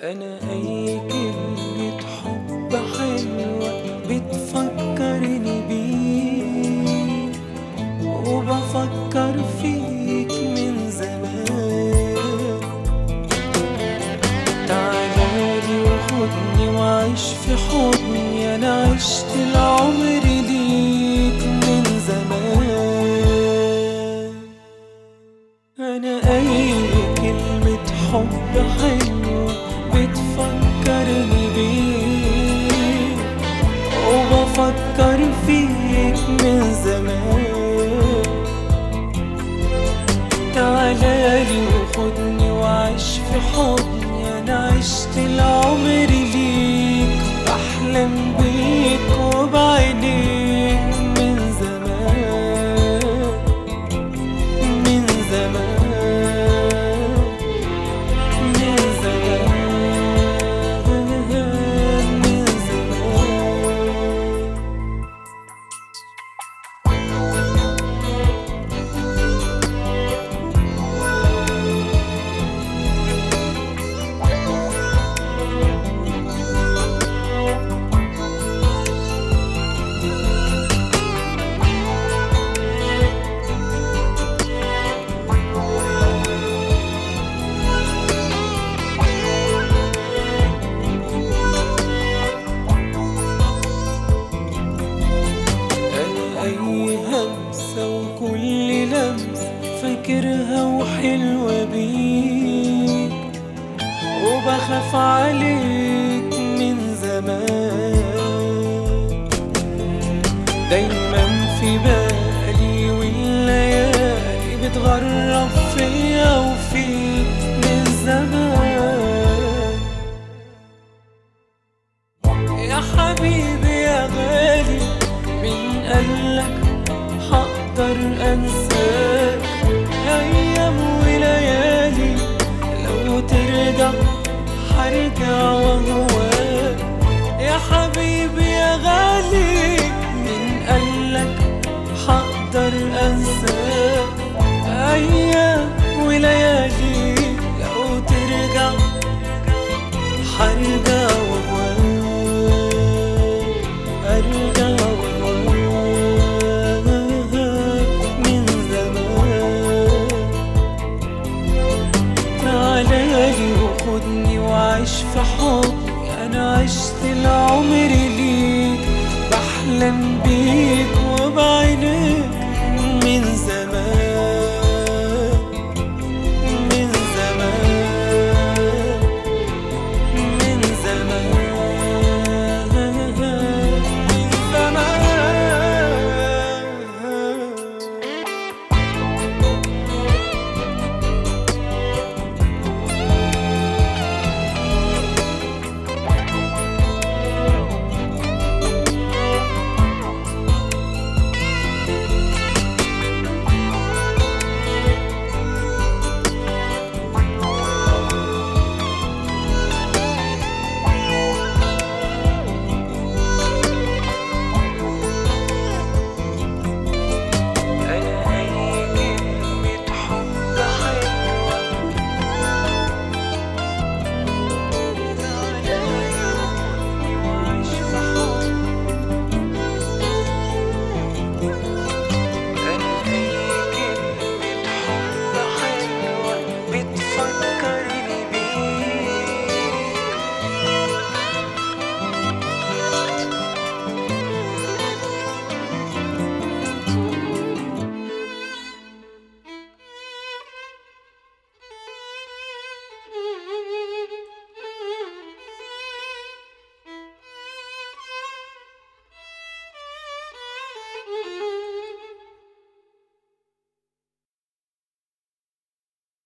أنا أي كلمة حب حلوة بتفكرني بيك وبفكر فيك من زمان تعالالي وخدني وعيش في حضني أنا عشت العمر ليك من زمان أنا أي كلمة حب حلوة بتفكرني بيك وبفكر فيك من زمان تعالالي وخدني وعيش في حضني أنا عشت العمر ليك بحلم بيك وبعينيك من زمان من زمان من زمان من زمان أنا أي همسة وكل لمسة فاكرها وحلوة بيك وبخاف عليك من زمان دايما في بالي والليالي بتغرب فيا وفيك من زمان يا حبيبي يا غالي من قالك هقدر انساك ايام وليالي لو ترجع هرجع وهواك يا حبيبي يا غالي من قالك هقدر انساك ايام وليالي لو ترجع هرجع وهواك أرجع وهواك من زمان تعالالي وخدني وعيش في حضني أنا عشت العمر ليك بحلم بيك وبعينيك من زمان